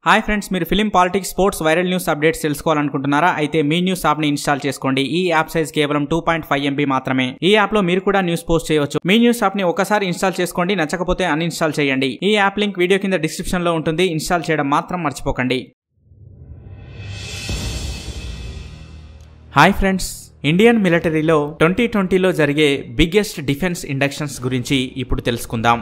hi friends మీరు film politics sports viral news updates తెలుసుకోవాలనుకుంటున్నారా అయితే మీ న్యూస్ యాప్ ని ఇన్స్టాల్ చేసుకోండి ఈ యాప్ సైజ్ కేవలం టూ పాయింట్ ఫైవ్ ఎంబీ మాత్రమే ఈ యాప్ లో మీరు కూడా న్యూస్ పోస్ట్ చేయవచ్చు మీ న్యూస్ యాప్ ని ఒకసారి ఇన్స్టాల్ చేసుకోండి నచ్చకపోతే అన్ఇన్స్టాల్ చేయండి ఈ యాప్ లింక్ వీడియో కింద డిస్క్రిప్షన్ లో ఉంటుంది ఇన్స్టాల్ చేయడం మాత్రం మర్చిపోకండి హాయ్ ఫ్రెండ్స్ ఇండియన్ మిలిటరీలో ట్వంటీ ట్వంటీలో జరిగే బిగ్గెస్ట్ డిఫెన్స్ ఇండక్షన్స్ గురించి ఇప్పుడు తెలుసుకుందాం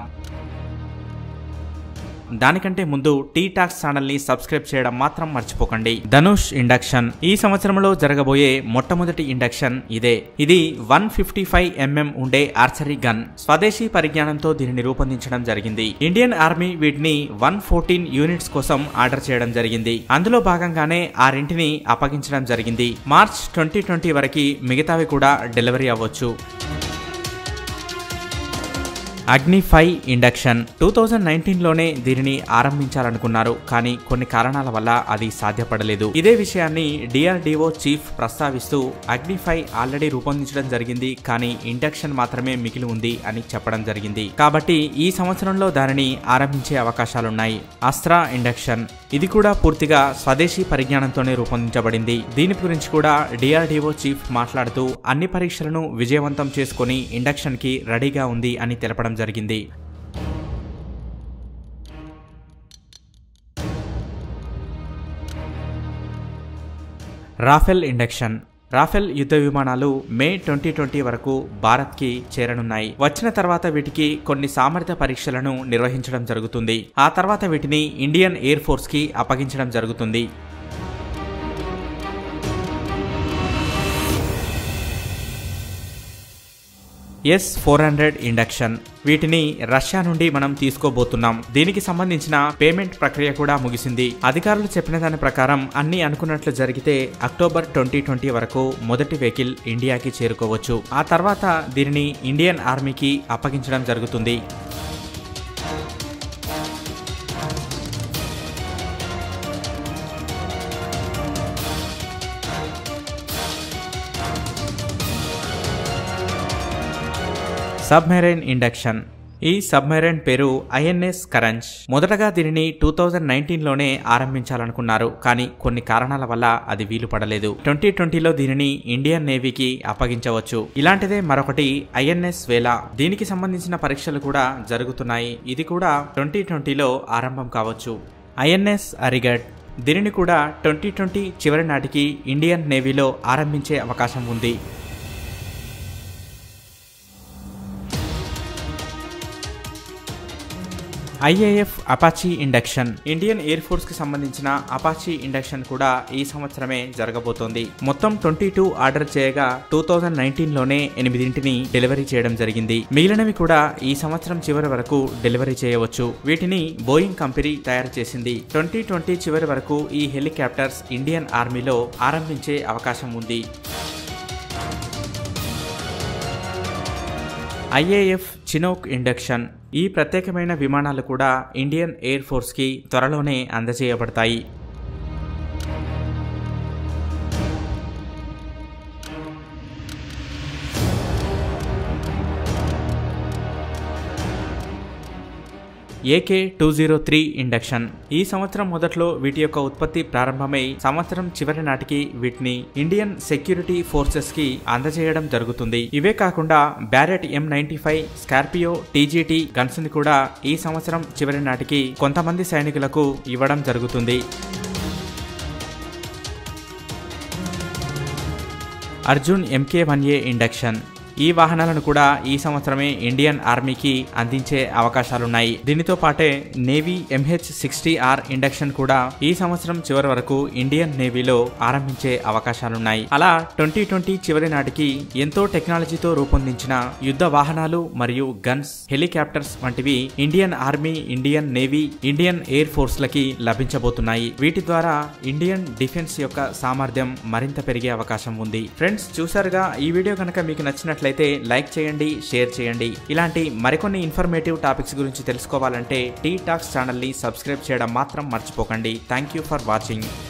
దానికంటే ముందు టీ టాక్స్ ఛానల్ ని సబ్స్క్రైబ్ చేయడం మాత్రం మర్చిపోకండి ధనుష్ ఇండక్షన్ ఈ సంవత్సరంలో జరగబోయే మొట్టమొదటి ఇండక్షన్ ఇదే ఇది వన్ ఫిఫ్టీ ఫైవ్ ఎంఎం ఉండే ఆర్చరీ గన్ స్వదేశీ పరిజ్ఞానంతో దీనిని రూపొందించడం జరిగింది ఇండియన్ ఆర్మీ వీటిని వన్ ఫోర్టీన్ యూనిట్స్ కోసం ఆర్డర్ చేయడం జరిగింది అందులో భాగంగానే ఆరింటిని అప్పగించడం జరిగింది మార్చ్ ట్వంటీ ట్వంటీ వరకు మిగతావి కూడా డెలివరీ అవ్వచ్చు Agni five induction two thousand నైన్టీన్లోనే దీనిని ఆరంభించాలనుకున్నారు కానీ కొన్ని కారణాల వల్ల అది సాధ్యపడలేదు ఇదే విషయాన్ని డిఆర్డిఓ చీఫ్ ప్రస్తావిస్తూ అగ్ని ఫైవ్ ఆల్రెడీ రూపొందించడం జరిగింది కానీ ఇండక్షన్ మాత్రమే మిగిలి ఉంది అని చెప్పడం జరిగింది కాబట్టి ఈ సంవత్సరంలో దానిని ఆరంభించే అవకాశాలున్నాయి అస్త్రా ఇండక్షన్ ఇది కూడా పూర్తిగా స్వదేశీ పరిజ్ఞానంతోనే రూపొందించబడింది దీని గురించి కూడా డిఆర్డిఓ చీఫ్ మాట్లాడుతూ అన్ని పరీక్షలను విజయవంతం చేసుకుని ఇండక్షన్ కి రెడీగా ఉంది అని తెలపడం జరిగింది రాఫెల్ ఇండక్షన్ రాఫెల్ యుద్ధ విమానాలు మే ట్వంటీ ట్వంటీ వరకు భారత్కి చేరనున్నాయి వచ్చిన తర్వాత వీటికి కొన్ని సామర్థ్య పరీక్షలను నిర్వహించడం జరుగుతుంది ఆ తర్వాత వీటిని ఇండియన్ ఎయిర్ ఫోర్స్ కి అప్పగించడం జరుగుతుంది ఎస్ ఫోర్ హండ్రెడ్ ఇండక్షన్ వీటిని రష్యా నుండి మనం తీసుకోబోతున్నాం దీనికి సంబంధించిన పేమెంట్ ప్రక్రియ కూడా ముగిసింది అధికారులు చెప్పిన దాని ప్రకారం అన్ని అనుకున్నట్లు జరిగితే అక్టోబర్ ట్వంటీ ట్వంటీ వరకు మొదటి వెహికల్ ఇండియాకి చేరుకోవచ్చు ఆ తర్వాత దీనిని ఇండియన్ ఆర్మీకి అప్పగించడం జరుగుతుంది సబ్మెరైన్ ఇండక్షన్ ఈ సబ్మెరైన్ పేరు ఐఎన్ఎస్ కరంజ్ మొదటగా దీనిని టూ థౌజండ్ నైన్టీన్ లోనే ఆరంభించాలనుకున్నారు కానీ కొన్ని కారణాల వల్ల అది వీలు పడలేదు ట్వంటీ ట్వంటీలో దీనిని ఇండియన్ నేవీకి అప్పగించవచ్చు ఇలాంటిదే మరొకటి ఐఎన్ఎస్ వేలా దీనికి సంబంధించిన పరీక్షలు కూడా జరుగుతున్నాయి ఇది కూడా ట్వంటీ ట్వంటీలో ఆరంభం కావచ్చు ఐఎన్ఎస్ అరిగడ్ దీనిని కూడా ట్వంటీ ట్వంటీ చివరి నాటికి ఇండియన్ నేవీలో ఆరంభించే అవకాశం ఉంది IAF Apache induction Indian air force కి సంబంధించిన అపాచీ ఇండక్షన్ కూడా ఈ సంవత్సరమే జరగబోతోంది మొత్తం ట్వంటీ టూ ఆర్డర్ చేయగా టూ థౌజండ్ నైన్టీన్ లోనే ఎనిమిదింటిని డెలివరీ చేయడం జరిగింది మిగిలినవి కూడా ఈ సంవత్సరం చివరి వరకు డెలివరీ చేయవచ్చు వీటిని బోయింగ్ కంపెనీ తయారు చేసింది ట్వంటీ ట్వంటీ చివరి వరకు ఈ హెలికాప్టర్స్ ఇండియన్ ఆర్మీలో ఆరంభించే అవకాశం ఉంది ఐఏఎఫ్ చినోక్ ఇండక్షన్ ఈ ప్రత్యేకమైన విమానాలు కూడా ఇండియన్ ఎయిర్ ఫోర్స్కి త్వరలోనే అందజేయబడతాయి AK two zero three induction ఈ సంవత్సరం మొదట్లో వీటి యొక్క ఉత్పత్తి ప్రారంభమై సంవత్సరం చివరి నాటికి వీటిని ఇండియన్ సెక్యూరిటీ ఫోర్సెస్ కి అందజేయడం జరుగుతుంది ఇవే కాకుండా Barrett M ninety five Scorpio TGT guns ని కూడా ఈ సంవత్సరం చివరి నాటికి కొంతమంది సైనికులకు ఇవ్వడం జరుగుతుంది Arjun MK one A induction ఈ వాహనాలను కూడా ఈ సంవత్సరమే ఇండియన్ ఆర్మీకి అందించే అవకాశాలున్నాయి దీనితో పాటే navy MH sixty R induction కూడా ఈ సంవత్సరం చివరి వరకు ఇండియన్ నేవీలో ఆరంభించే అవకాశాలున్నాయి అలా ట్వంటీ ట్వంటీ చివరి నాటికి ఎంతో టెక్నాలజీతో రూపొందించిన యుద్ధ వాహనాలు మరియు గన్స్ హెలికాప్టర్స్ వంటివి Indian army Indian navy Indian air force లకి లభించబోతున్నాయి వీటి ద్వారా ఇండియన్ డిఫెన్స్ యొక్క సామర్థ్యం మరింత పెరిగే అవకాశం ఉంది ఫ్రెండ్స్ చూసారుగా ఈ వీడియో కనుక మీకు నచ్చినట్లు నచ్చినట్లయితే లైక్ చేయండి షేర్ చేయండి ఇలాంటి మరికొన్ని ఇన్ఫర్మేటివ్ టాపిక్స్ గురించి తెలుసుకోవాలంటే టీ టాక్స్ ఛానల్ని సబ్స్క్రైబ్ చేయడం మాత్రం మర్చిపోకండి థ్యాంక్ యూ ఫర్ వాచింగ్